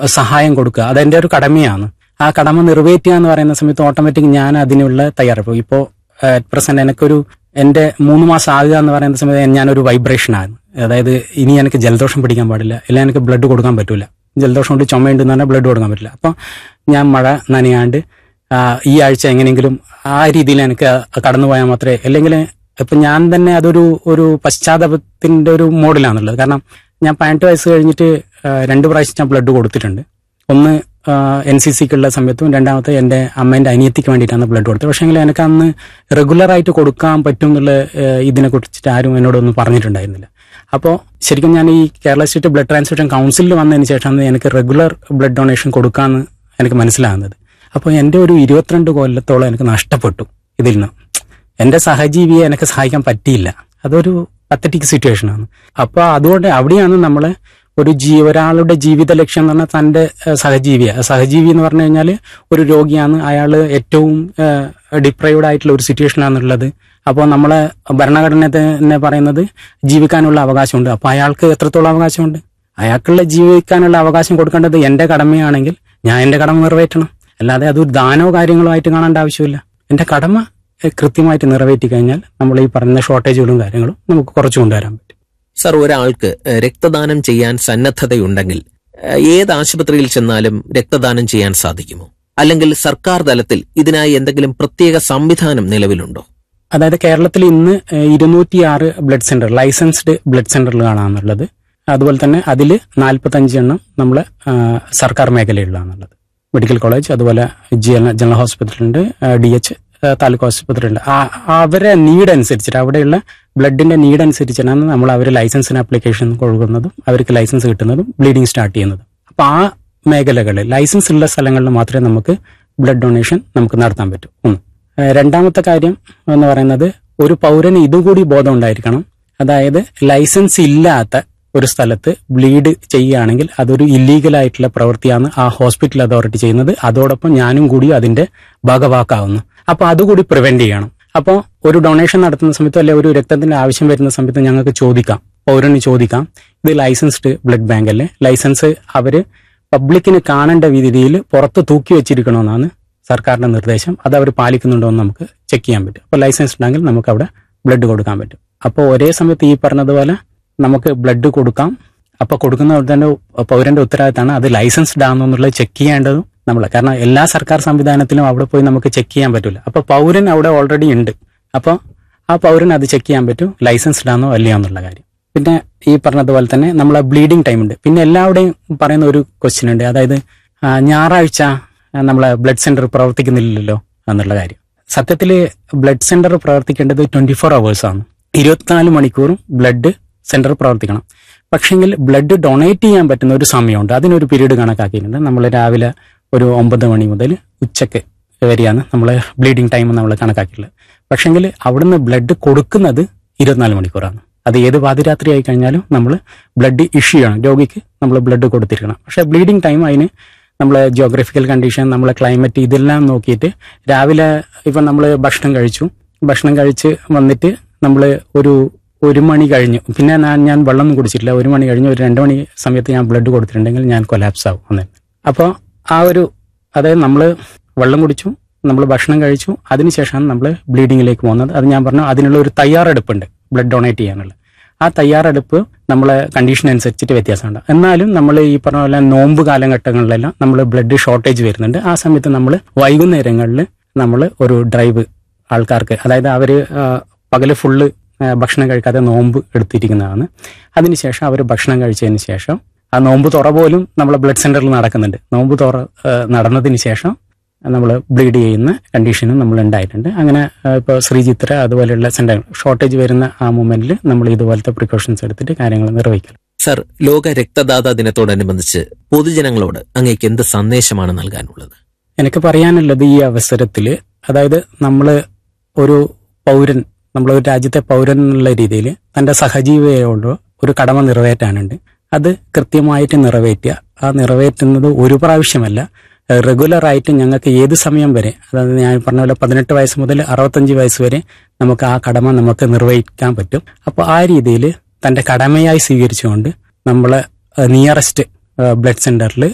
സഹായം കൊടുക്കുക അതെന്റെ ഒരു കടമയാണ് ആ കടമ നിറവേറ്റുക എന്ന് പറയുന്ന സമയത്ത് ഓട്ടോമാറ്റിക് ഞാൻ അതിനുള്ള തയ്യാറെടുപ്പ് ഇപ്പോൾ അറ്റ് പ്രസന്റ് എനിക്കൊരു എന്റെ മൂന്ന് മാസം ആകുക എന്ന് പറയുന്ന സമയത്ത് ഞാനൊരു വൈബ്രേഷൻ ആണ് അതായത് ഇനി എനിക്ക് ജലദോഷം പിടിക്കാൻ പാടില്ല ഇല്ല എനിക്ക് ബ്ലഡ് കൊടുക്കാൻ പറ്റൂല ജലദോഷം കൊണ്ട് ചുമയുണ്ട് എന്ന് പറഞ്ഞാൽ ബ്ലഡ് കൊടുക്കാൻ പറ്റില്ല അപ്പം ഞാൻ മഴ നനയാണ്ട് ആ, ഈ ആഴ്ച എങ്ങനെയെങ്കിലും ആ രീതിയിൽ എനിക്ക് കടന്നു പോയാൽ മാത്രമേ അല്ലെങ്കിൽ ഇപ്പൊ ഞാൻ തന്നെ അതൊരു ഒരു പശ്ചാത്തലത്തിന്റെ ഒരു മോഡലാണുള്ളത് കാരണം ഞാൻ പതിനെട്ട് വയസ്സ് കഴിഞ്ഞിട്ട് ആ, രണ്ട് പ്രാവശ്യം ഞാൻ ബ്ലഡ് കൊടുത്തിട്ടുണ്ട് ഒന്ന് എൻ സി സിക്കുള്ള സമയത്തും രണ്ടാമത്തെ എൻ്റെ അമ്മേൻ്റെ അനിയത്തിക്ക് വേണ്ടിയിട്ടാണ് ബ്ലഡ് കൊടുത്തത് പക്ഷേ എനിക്ക് അന്ന് റെഗുലർ ആയിട്ട് കൊടുക്കാൻ പറ്റും എന്നുള്ള ആ, ഇതിനെ കുറിച്ചിട്ട് ആരും എന്നോടൊന്നും പറഞ്ഞിട്ടുണ്ടായിരുന്നില്ല അപ്പോൾ ശരിക്കും ഞാൻ ഈ കേരള സ്റ്റേറ്റ് ബ്ലഡ് ട്രാൻസ്ഫ്യൂഷൻ കൗൺസിലിൽ വന്നതിന് ശേഷമാണ് എനിക്ക് റെഗുലർ ബ്ലഡ് ഡൊണേഷൻ കൊടുക്കാമെന്ന് എനിക്ക് മനസ്സിലാകുന്നത് അപ്പോൾ എൻ്റെ ഒരു ഇരുപത്തിരണ്ട് കൊല്ലത്തോളം എനിക്ക് നഷ്ടപ്പെട്ടു ഇതിൽ നിന്ന് എൻ്റെ സഹജീവിയെ എനിക്ക് സഹായിക്കാൻ പറ്റിയില്ല അതൊരു പത്തറ്റിക് സിറ്റുവേഷൻ ആണ് അപ്പൊ അതുകൊണ്ട് അവിടെയാണ് നമ്മളെ ഒരു ജീ ഒരാളുടെ ജീവിത ലക്ഷ്യം എന്ന് പറഞ്ഞാൽ തന്റെ ഏഹ്, സഹജീവിയെ സഹജീവി എന്ന് പറഞ്ഞു കഴിഞ്ഞാൽ ഒരു രോഗിയാണ് അയാൾ ഏറ്റവും ഡിപ്രൈവ്ഡ് ആയിട്ടുള്ള ഒരു സിറ്റുവേഷനാണുള്ളത് അപ്പോൾ നമ്മളെ ഭരണഘടന തന്നെ പറയുന്നത് ജീവിക്കാനുള്ള അവകാശമുണ്ട് അപ്പൊ അയാൾക്ക് എത്രത്തോളം അവകാശമുണ്ട് അയാൾക്കുള്ള ജീവിക്കാനുള്ള അവകാശം കൊടുക്കേണ്ടത് എന്റെ കടമയാണെങ്കിൽ ഞാൻ എന്റെ കടമ നിറവേറ്റണം അല്ലാതെ അതൊരു ദാനോ കാര്യങ്ങളോ ആയിട്ട് കാണേണ്ട ആവശ്യമില്ല എന്റെ കടമ ഏഹ്, കൃത്യമായിട്ട് നിറവേറ്റി കഴിഞ്ഞാൽ നമ്മൾ ഈ പറയുന്ന ഷോർട്ടേജുകളും കാര്യങ്ങളും നമുക്ക് കുറച്ച് കൊണ്ടുവരാൻ പറ്റും സർ ഒരാൾക്ക് ഏഹ്, രക്തദാനം ചെയ്യാൻ സന്നദ്ധതയുണ്ടെങ്കിൽ ഏഹ്, ഏത് ആശുപത്രിയിൽ ചെന്നാലും രക്തദാനം ചെയ്യാൻ സാധിക്കുമോ അല്ലെങ്കിൽ സർക്കാർ തലത്തിൽ ഇതിനായി എന്തെങ്കിലും പ്രത്യേക സംവിധാനം നിലവിലുണ്ടോ അതായത് കേരളത്തിൽ ഇന്ന് ഇരുന്നൂറ്റിയാറ് ബ്ലഡ് സെന്റർ ലൈസൻസ്ഡ് ബ്ലഡ് സെന്ററുകളാണെന്നുള്ളത് അതുപോലെ തന്നെ അതിൽ നാൽപ്പത്തഞ്ച് എണ്ണം നമ്മൾ സർക്കാർ മേഖലയിലാണുള്ളത് മെഡിക്കൽ കോളേജ് അതുപോലെ ജന- ജനറൽ ഹോസ്പിറ്റലുണ്ട് ഡി എച്ച് താലൂക്ക് ഹോസ്പിറ്റലുണ്ട് ആ- അവരെ നീഡ് അനുസരിച്ചിട്ട് അവിടെയുള്ള ബ്ലഡിന്റെ നീഡ് അനുസരിച്ചാണ് നമ്മൾ അവർ ലൈസൻസിന് ആപ്ലിക്കേഷൻ കൊടുക്കുന്നതും അവർക്ക് ലൈസൻസ് കിട്ടുന്നതും ബ്ലീഡിങ് സ്റ്റാർട്ട് ചെയ്യുന്നതും അപ്പൊ ആ മേഖലകളിൽ ലൈസൻസ് ഉള്ള സ്ഥലങ്ങളിൽ മാത്രമേ നമുക്ക് ബ്ലഡ് ഡൊണേഷൻ നമുക്ക് നടത്താൻ പറ്റൂ ഒന്ന് ഏഹ് രണ്ടാമത്തെ കാര്യം എന്ന് പറയുന്നത് ഒരു പൗരന് ഇതും കൂടി ബോധം ഉണ്ടായിരിക്കണം അതായത് ലൈസൻസ് ഇല്ലാത്ത ഒരു സ്ഥലത്ത് ബ്ലീഡ് ചെയ്യുകയാണെങ്കിൽ അതൊരു ഇല്ലീഗൽ ആയിട്ടുള്ള പ്രവൃത്തിയാണ് ആ ഹോസ്പിറ്റൽ അതോറിറ്റി ചെയ്യുന്നത് അതോടൊപ്പം ഞാനും കൂടി അതിന്റെ ഭാഗവാക്കാവുന്നു അപ്പൊ അതുകൂടി പ്രിവെന്റ് ചെയ്യണം അപ്പോൾ ഒരു ഡൊണേഷൻ നടത്തുന്ന സമയത്ത് അല്ലെ ഒരു രക്തത്തിന്റെ ആവശ്യം വരുന്ന സമയത്ത് ഞങ്ങൾക്ക് ചോദിക്കാം പൗരന് ചോദിക്കാം ഇത് ലൈസൻസ്ഡ് ബ്ലഡ് ബാങ്ക് അല്ലേ ലൈസൻസ് അവര് പബ്ലിക്കിന് കാണേണ്ട രീതിയിൽ പുറത്ത് തൂക്കി വെച്ചിരിക്കണമെന്നാണ് സർക്കാരിന്റെ നിർദ്ദേശം അത് അവർ പാലിക്കുന്നുണ്ടോ എന്ന് നമുക്ക് ചെക്ക് ചെയ്യാൻ പറ്റും അപ്പോൾ ലൈസൻസ് ഉണ്ടെങ്കിൽ നമുക്ക് അവിടെ ബ്ലഡ് കൊടുക്കാൻ പറ്റും അപ്പോൾ ഒരേ സമയത്ത് ഈ പറഞ്ഞതുപോലെ നമുക്ക് ബ്ലഡ് കൊടുക്കാം അപ്പൊ കൊടുക്കുന്ന തന്നെ പൗരന്റെ ഉത്തരവാദിത്തമാണ് അത് ലൈസൻസ്ഡ് ആണോ എന്നുള്ളത് ചെക്ക് ചെയ്യേണ്ടതും നമ്മൾ കാരണം എല്ലാ സർക്കാർ സംവിധാനത്തിലും അവിടെ പോയി നമുക്ക് ചെക്ക് ചെയ്യാൻ പറ്റില്ല അപ്പൊ പൗരൻ അവിടെ ഓൾറെഡി ഉണ്ട് അപ്പോൾ ആ പൗരൻ അത് ചെക്ക് ചെയ്യാൻ പറ്റും ലൈസൻസ്ഡ് ആണോ അല്ലയോ എന്നുള്ള കാര്യം പിന്നെ ഈ പറഞ്ഞതുപോലെ തന്നെ നമ്മളെ ബ്ലീഡിംഗ് ടൈം ഉണ്ട് പിന്നെ എല്ലാവരുടെയും പറയുന്ന ഒരു ക്വസ്റ്റ്യൻ ഉണ്ട് അതായത് ആ, ഞായറാഴ്ച ആ, നമ്മളെ ബ്ലഡ് സെന്റർ പ്രവർത്തിക്കുന്നില്ലല്ലോ എന്നുള്ള കാര്യം സത്യത്തിൽ ബ്ലഡ് സെന്റർ പ്രവർത്തിക്കേണ്ടത് ട്വന്റി ഫോർ അവേഴ്സ് ആണ് ഇരുപത്തിനാല് മണിക്കൂറും ബ്ലഡ് സെന്റർ പ്രവർത്തിക്കണം പക്ഷെങ്കിൽ ബ്ലഡ് ഡൊണേറ്റ് ചെയ്യാൻ പറ്റുന്ന ഒരു സമയമുണ്ട് അതിനൊരു പീരീഡ് കണക്കാക്കിയിട്ടുണ്ട് നമ്മൾ രാവിലെ ഒരു ഒമ്പത് മണി മുതൽ ഉച്ചക്ക് വരെയാണ് നമ്മൾ ബ്ലീഡിംഗ് ടൈം നമ്മൾ കണക്കാക്കിയിട്ടുള്ളത് പക്ഷെങ്കിൽ അവിടുന്ന് ബ്ലഡ് കൊടുക്കുന്നത് ഇരുപത്തിനാല് മണിക്കൂറാണ് അത് ഏത് പാതിരാത്രി ആയി കഴിഞ്ഞാലും നമ്മൾ ബ്ലഡ് ഇഷ്യൂ ചെയ്യണം രോഗിക്ക് നമ്മൾ ബ്ലഡ് കൊടുത്തിരിക്കണം പക്ഷെ ബ്ലീഡിംഗ് ടൈം അതിന് നമ്മളെ ജിയോഗ്രഫിക്കൽ കണ്ടീഷൻ നമ്മളെ ക്ലൈമറ്റ് ഇതെല്ലാം നോക്കിയിട്ട് രാവിലെ ഇപ്പം നമ്മൾ ഭക്ഷണം കഴിച്ചു ഭക്ഷണം കഴിച്ച് വന്നിട്ട് നമ്മൾ ഒരു ഒരു മണി കഴിഞ്ഞു പിന്നെ ഞാൻ ഞാൻ വെള്ളമൊന്നും കുടിച്ചിട്ടില്ല ഒരു മണി കഴിഞ്ഞ് ഒരു രണ്ട് മണി സമയത്ത് ഞാൻ ബ്ലഡ് കൊടുത്തിട്ടുണ്ടെങ്കിൽ ഞാൻ കൊലാപ്സ് ആവും അന്നേ അപ്പോൾ ആ ഒരു അതായത് നമ്മൾ വെള്ളം കുടിച്ചു നമ്മൾ ഭക്ഷണം കഴിച്ചു അതിനുശേഷമാണ് നമ്മൾ ബ്ലീഡിങ്ങിലേക്ക് പോകുന്നത് അത് ഞാൻ പറഞ്ഞു അതിനുള്ള ഒരു തയ്യാറെടുപ്പുണ്ട് ബ്ലഡ് ഡൊണേറ്റ് ചെയ്യാനുള്ള ആ തയ്യാറെടുപ്പ് നമ്മളെ കണ്ടീഷൻ അനുസരിച്ചിട്ട് വ്യത്യാസമുണ്ട് എന്നാലും നമ്മൾ ഈ പറഞ്ഞ പോലെ നോമ്പ് കാലഘട്ടങ്ങളിലെല്ലാം നമ്മൾ ബ്ലഡ് ഷോർട്ടേജ് വരുന്നുണ്ട് ആ സമയത്ത് നമ്മൾ വൈകുന്നേരങ്ങളിൽ നമ്മൾ ഒരു ഡ്രൈവ് ആൾക്കാർക്ക് അതായത് അവര് ആ, പകല് ഫുള്ള് ആ, ഭക്ഷണം കഴിക്കാതെ നോമ്പ് എടുത്തിരിക്കുന്നതാണ് അതിനുശേഷം അവർ ഭക്ഷണം കഴിച്ചതിന് ശേഷം ആ നോമ്പ് തുറ പോലും നമ്മളെ ബ്ലഡ് സെന്ററിൽ നടക്കുന്നുണ്ട് നോമ്പ് തുറ ആ, നടന്നതിന് ശേഷം നമ്മൾ ബ്ലീഡ് ചെയ്യുന്ന കണ്ടീഷനും നമ്മൾ ഉണ്ടായിട്ടുണ്ട് അങ്ങനെ ഇപ്പോൾ ശ്രീചിത്ര അതുപോലെയുള്ള സെന്റർ ഷോർട്ടേജ് വരുന്ന ആ മൊമെന്റിൽ നമ്മൾ ഇതുപോലത്തെ പ്രിക്കോഷൻസ് എടുത്തിട്ട് കാര്യങ്ങൾ നിർവഹിക്കണം സർ ലോക രക്തദാതാ ദിനത്തോടനുബന്ധിച്ച് പൊതുജനങ്ങളോട് അങ്ങേക്ക് എന്ത് സന്ദേശമാണ് നൽകാനുള്ളത് എനിക്ക് പറയാനുള്ളത് ഈ അവസരത്തിൽ അതായത് നമ്മൾ ഒരു പൗരൻ നമ്മൾ ഒരു രാജ്യത്തെ പൗരൻ എന്നുള്ള രീതിയിൽ തന്റെ സഹജീവിയോട് ഒരു കടമ നിറവേറ്റാനുണ്ട് അത് കൃത്യമായിട്ട് നിറവേറ്റുക ആ നിറവേറ്റുന്നത് ഒരു പ്രാവശ്യമല്ല റെഗുലർ ആയിട്ട് ഞങ്ങൾക്ക് ഏത് സമയം വരെ അതായത് ഞാൻ പറഞ്ഞ പോലെ പതിനെട്ട് വയസ്സ് മുതൽ അറുപത്തഞ്ച് വയസ്സ് വരെ നമുക്ക് ആ കടമ നമുക്ക് നിർവഹിക്കാൻ പറ്റും അപ്പോൾ ആ രീതിയിൽ തന്റെ കടമയായി സ്വീകരിച്ചുകൊണ്ട് നമ്മളെ നിയറസ്റ്റ് ബ്ലഡ് സെന്ററിൽ